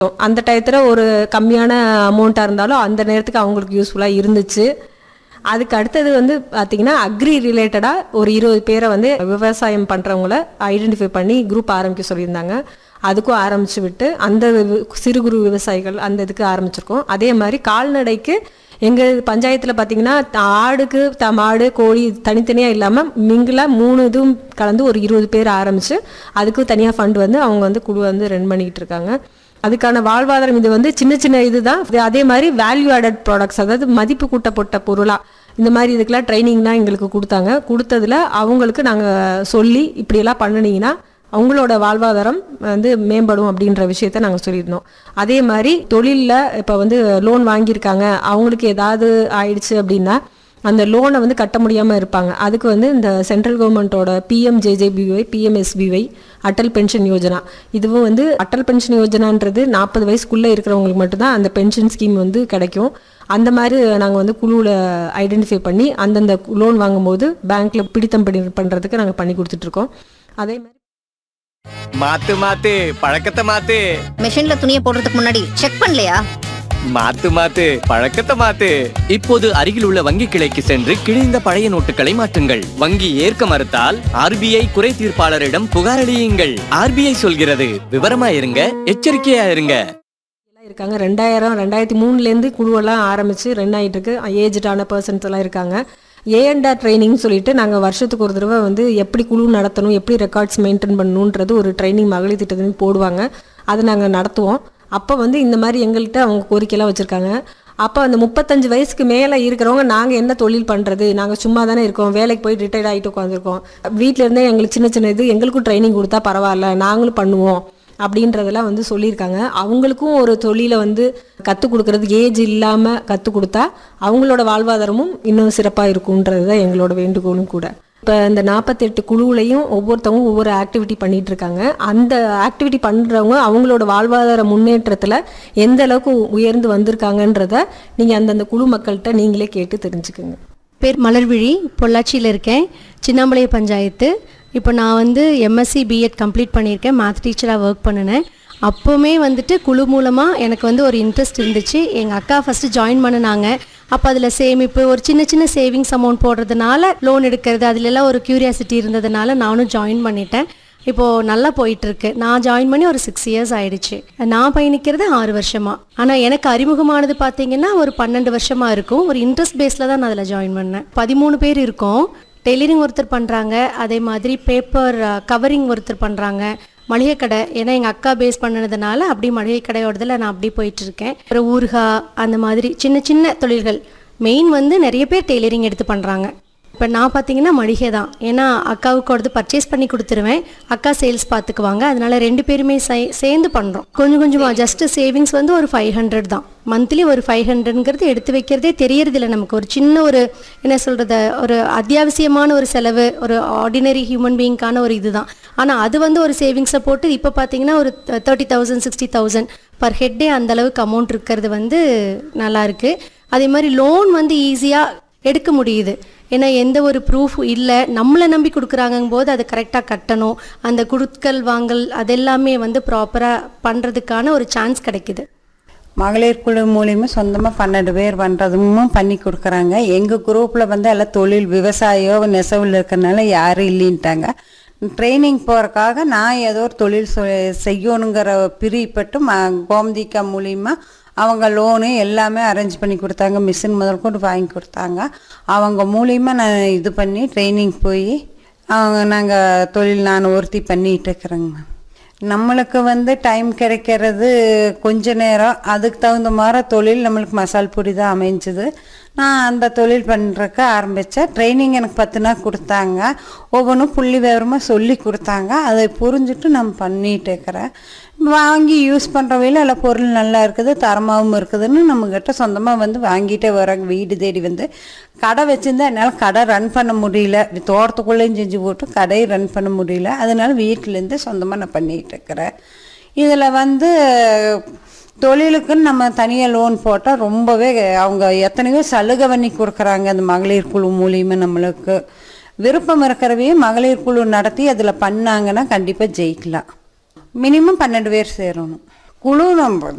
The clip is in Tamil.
அந்த டயத்தில் ஒரு கம்மியான அமௌண்ட்டாக இருந்தாலும் அந்த நேரத்துக்கு அவங்களுக்கு யூஸ்ஃபுல்லாக இருந்துச்சு அதுக்கு அடுத்தது வந்து பார்த்தீங்கன்னா அக்ரி ரிலேட்டடாக ஒரு இருபது பேரை வந்து விவசாயம் பண்ணுறவங்கள ஐடென்டிஃபை பண்ணி குரூப் ஆரம்பிக்க சொல்லியிருந்தாங்க அதுக்கும் ஆரம்பிச்சு விட்டு அந்த வி- சிறு குறு விவசாயிகள் அந்த இதுக்கு ஆரம்பிச்சிருக்கோம் அதே மாதிரி கால்நடைக்கு எங்கள் பஞ்சாயத்தில் பார்த்தீங்கன்னா த- ஆடுக்கு த மாடு கோழி தனித்தனியாக இல்லாமல் மிங்கிலாக மூணு இதுவும் கலந்து ஒரு இருபது பேர் ஆரம்பித்து அதுக்கு தனியாக ஃபண்ட் வந்து அவங்க வந்து குழு வந்து ரன் பண்ணிக்கிட்டு இருக்காங்க அதுக்கான வாழ்வாதாரம் இது வந்து சின்ன சின்ன இதுதான் இது அதே மாதிரி வேல்யூ ஆடட் ப்ராடக்ட்ஸ் அதாவது மதிப்பு கூட்டப்பட்ட பொருளாக இந்த மாதிரி இதுக்கெல்லாம் ட்ரைனிங்லாம் எங்களுக்கு கொடுத்தாங்க கொடுத்ததுல அவங்களுக்கு நாங்கள் சொல்லி இப்படியெல்லாம் பண்ணுனீங்கன்னா அவங்களோட வாழ்வாதாரம் வந்து மேம்படும் அப்படின்ற விஷயத்த நாங்கள் சொல்லியிருந்தோம் அதே மாதிரி தொழிலில் இப்போ வந்து லோன் வாங்கியிருக்காங்க அவங்களுக்கு ஏதாவது ஆயிடுச்சு அப்படின்னா அந்த லோனை வந்து கட்ட முடியாமல் இருப்பாங்க அதுக்கு வந்து இந்த சென்ட்ரல் கவர்மெண்ட்டோட PMJJBY PMSBY Atal pension Yojana இதுவும் வந்து அட்டல் பென்ஷன் யோஜனான்றது நாற்பது வயசுக்குள்ளே இருக்கிறவங்களுக்கு மட்டும்தான் அந்த பென்ஷன் ஸ்கீம் வந்து கிடைக்கும் அந்த மாதிரி நாங்கள் வந்து குழுவில் ஐடென்டிஃபை பண்ணி அந்தந்த லோன் வாங்கும்போது பேங்க்கில் பிடித்தம் பண்ணி பண்ணுறதுக்கு நாங்கள் பண்ணி கொடுத்துட்ருக்கோம் அதே மாதிரி மாத்து மாத்து பழக்கத்தை மாத்து மிஷின்ல துணியை போடுறதுக்கு முன்னாடி செக் பண்ணலையா மாத்து மாத்து பழக்கத்தை மாத்து இப்போது அருகில் உள்ள வங்கி கிளைக்கு சென்று கிழிந்த பழைய நோட்டுகளை மாற்றுங்கள் வங்கி ஏற்க மறுத்தால் ஆர்பிஐ குறை தீர்ப்பாளரிடம் புகார் அளியுங்கள் ஆர்பிஐ சொல்கிறது விவரமா இருங்க எச்சரிக்கையா இருங்க எல்லாம் இருக்காங்க ரெண்டாயிரம் ரெண்டாயிரத்தி மூணுலேருந்து குழுவெல்லாம் ஆரம்பித்து ரன் ஆகிட்டு இருக்கு ஏஜ்டான பர்சன்ஸ் எல்லாம் இருக்காங்க ஏஎன்டா ட்ரைனிங் சொல்லிட்டு நாங்கள் வருஷத்துக்கு ஒரு தடவை வந்து எப்படி குழு நடத்தணும் எப்படி ரெக்கார்ட்ஸ் மெயின்டைன் பண்ணணுன்றது ஒரு ட்ரைனிங் மகளிர் திட்டத்துன்னு போடுவாங்க அதை நாங்கள் நடத்துவோம் அப்போ வந்து இந்த மாதிரி எங்கள்கிட்ட அவங்க கோரிக்கையெல்லாம் வச்சுருக்காங்க அப்போ அந்த முப்பத்தஞ்சு வயசுக்கு மேலே இருக்கிறவங்க நாங்கள் என்ன தொழில் பண்ணுறது நாங்கள் சும்மா தானே இருக்கோம் வேலைக்கு போய் ரிட்டையர்ட் ஆகிட்டு உட்காந்துருக்கோம் வீட்டில் இருந்தே எங்களுக்கு சின்ன சின்ன இது எங்களுக்கும் ட்ரைனிங் கொடுத்தா பரவாயில்ல நாங்களும் பண்ணுவோம் அப்படின்றதெல்லாம் வந்து சொல்லியிருக்காங்க அவங்களுக்கும் ஒரு தொழிலை வந்து கற்றுக் கொடுக்கறது ஏஜ் இல்லாமல் கற்றுக் கொடுத்தா அவங்களோட வாழ்வாதாரமும் இன்னும் சிறப்பாக இருக்குன்றது தான் எங்களோட வேண்டுகோளும் கூட இப்போ இந்த நாற்பத்தெட்டு குழுவுலையும் ஒவ்வொருத்தவங்க ஒவ்வொரு ஆக்டிவிட்டி பண்ணிட்டு இருக்காங்க அந்த ஆக்டிவிட்டி பண்ணுறவங்க அவங்களோட வாழ்வாதார முன்னேற்றத்தில் எந்த அளவுக்கு உயர்ந்து வந்திருக்காங்கன்றத நீங்கள் அந்தந்த குழு மக்கள்கிட்ட நீங்களே கேட்டு தெரிஞ்சுக்குங்க பேர் மலர்விழி பொள்ளாச்சியில் இருக்கேன் சின்னாமலை பஞ்சாயத்து இப்போ நான் வந்து எம்எஸ்சி பிஎட் கம்ப்ளீட் பண்ணியிருக்கேன் மேத் டீச்சராக ஒர்க் பண்ணினேன் அப்போவுமே வந்துட்டு குழு மூலமாக எனக்கு வந்து ஒரு இன்ட்ரெஸ்ட் இருந்துச்சு எங்கள் அக்கா ஃபஸ்ட்டு ஜாயின் பண்ணினாங்க அப்போ அதில் சேமிப்பு ஒரு சின்ன சின்ன சேவிங்ஸ் அமௌண்ட் போடுறதுனால லோன் எடுக்கிறது அதுலெல்லாம் ஒரு க்யூரியாசிட்டி இருந்ததுனால நானும் ஜாயின் பண்ணிட்டேன் இப்போது நல்லா போயிட்டு இருக்கு நான் ஜாயின் பண்ணி ஒரு சிக்ஸ் இயர்ஸ் ஆயிடுச்சு நான் பயணிக்கிறது ஆறு வருஷமா ஆனால் எனக்கு அறிமுகமானது பார்த்தீங்கன்னா ஒரு பன்னெண்டு வருஷமா இருக்கும் ஒரு இன்ட்ரெஸ்ட் பேஸில் தான் நான் அதில் ஜாயின் பண்ணேன் பதிமூணு பேர் இருக்கோம் டெய்லரிங் ஒருத்தர் பண்ணுறாங்க அதே மாதிரி பேப்பர் கவரிங் ஒருத்தர் பண்ணுறாங்க மளிகை கடை ஏன்னா எங்கள் அக்கா பேஸ் பண்ணதுனால அப்படி மளிகை கடையோடதில் நான் அப்படி போயிட்டு இருக்கேன் அப்புறம் ஊறுகாய் அந்த மாதிரி சின்ன சின்ன தொழில்கள் மெயின் வந்து நிறைய பேர் டெய்லரிங் எடுத்து பண்ணுறாங்க இப்போ நான் பார்த்தீங்கன்னா மளிகை தான் ஏன்னா அக்காவுக்கு கொடுத்து பர்ச்சேஸ் பண்ணி கொடுத்துருவேன் அக்கா சேல்ஸ் பார்த்துக்குவாங்க அதனால ரெண்டு பேருமே சே சேர்ந்து பண்ணுறோம் கொஞ்சம் கொஞ்சமாக ஜஸ்ட் சேவிங்ஸ் வந்து ஒரு ஃபைவ் ஹண்ட்ரட் தான் மந்த்லி ஒரு ஃபைவ் ஹண்ட்ரட்ங்கிறது எடுத்து வைக்கிறதே தெரியறதில்ல நமக்கு ஒரு சின்ன ஒரு என்ன சொல்கிறது ஒரு அத்தியாவசியமான ஒரு செலவு ஒரு ஆர்டினரி ஹியூமன் பீயிங்கான ஒரு இதுதான் ஆனால் அது வந்து ஒரு சேவிங்ஸை போட்டு இப்போ பார்த்தீங்கன்னா ஒரு thirty thousand sixty thousand per ஹெட்டே அந்த அளவுக்கு அமௌண்ட் இருக்கிறது வந்து நல்லா இருக்கு அதே மாதிரி லோன் வந்து ஈஸியாக எடுக்க முடியுது ஏன்னா எந்த ஒரு ப்ரூஃப் இல்லை நம்மளை நம்பி கொடுக்குறாங்கும் போது அதை கரெக்டாக கட்டணும் அந்த குடுக்கல் வாங்கல் அதெல்லாமே வந்து ப்ராப்பராக பண்ணுறதுக்கான ஒரு சான்ஸ் கிடைக்குது மகளிர் குழு மூலியமா சொந்தமாக பன்னெண்டு பேர் பண்ணுறதும் பண்ணி கொடுக்குறாங்க எங்கள் குரூப்பில் வந்து எல்லாம் தொழில் விவசாயம் நெசவில் இருக்கிறனால யாரும் இல்லைன்ட்டாங்க ட்ரைனிங் போகிறக்காக நான் ஏதோ ஒரு தொழில் சொ- செய்யணுங்கிற பிரியப்பட்டு ம கோமதிக்கா மூலியமா அவங்க லோனு எல்லாமே அரேஞ்ச் பண்ணி கொடுத்தாங்க மிஷின் முதல் கொண்டு வாங்கி கொடுத்தாங்க அவங்க மூலியமா நான் இது பண்ணி ட்ரைனிங் போய் அவங்க நாங்கள் தொழில் நான் ஒருத்தி பண்ணிகிட்டு இருக்கிறேங்க நம்மளுக்கு வந்து டைம் கிடைக்கிறது கொஞ்ச நேரம் அதுக்கு தகுந்த மாதிரி தொழில் நம்மளுக்கு மசால் பொடி தான் அமைஞ்சுது நான் அந்த தொழில் பண்ணுறக்கு ஆரம்பித்தேன் ட்ரைனிங் எனக்கு பத்து நாள் கொடுத்தாங்க ஒவ்வொன்றும் புள்ளி விவரமாக சொல்லி கொடுத்தாங்க அதை புரிஞ்சுட்டு நான் பண்ணிட்டு இருக்கிறேன் வாங்கி யூஸ் பண்ணுறவையில் எல்லாம் பொருள் நல்லா இருக்குது தரமாகவும் இருக்குதுன்னு நம்மக்கிட்ட சொந்தமாக வந்து வாங்கிட்டே வராங்க வீடு தேடி வந்து கடை வச்சுருந்தா என்னால் கடை ரன் பண்ண முடியல தோட்டத்துக்குள்ளேயும் செஞ்சு போட்டு கடையை ரன் பண்ண முடியல அதனால வீட்டிலேருந்து சொந்தமாக நான் பண்ணிகிட்டு இருக்கிறேன் இதில் வந்து தொழிலுக்குன்னு நம்ம தனியாக லோன் போட்டால் ரொம்பவே அவங்க எத்தனையோ சலுகை பண்ணி கொடுக்குறாங்க அந்த மகளிர் குழு மூலியமா நம்மளுக்கு விருப்பம் இருக்கிறவையே மகளிர் குழு நடத்தி அதில் பண்ணாங்கன்னா கண்டிப்பாக ஜெயிக்கலாம் மினிமம் பன்னெண்டு பேர் சேரணும் குழு நம்ம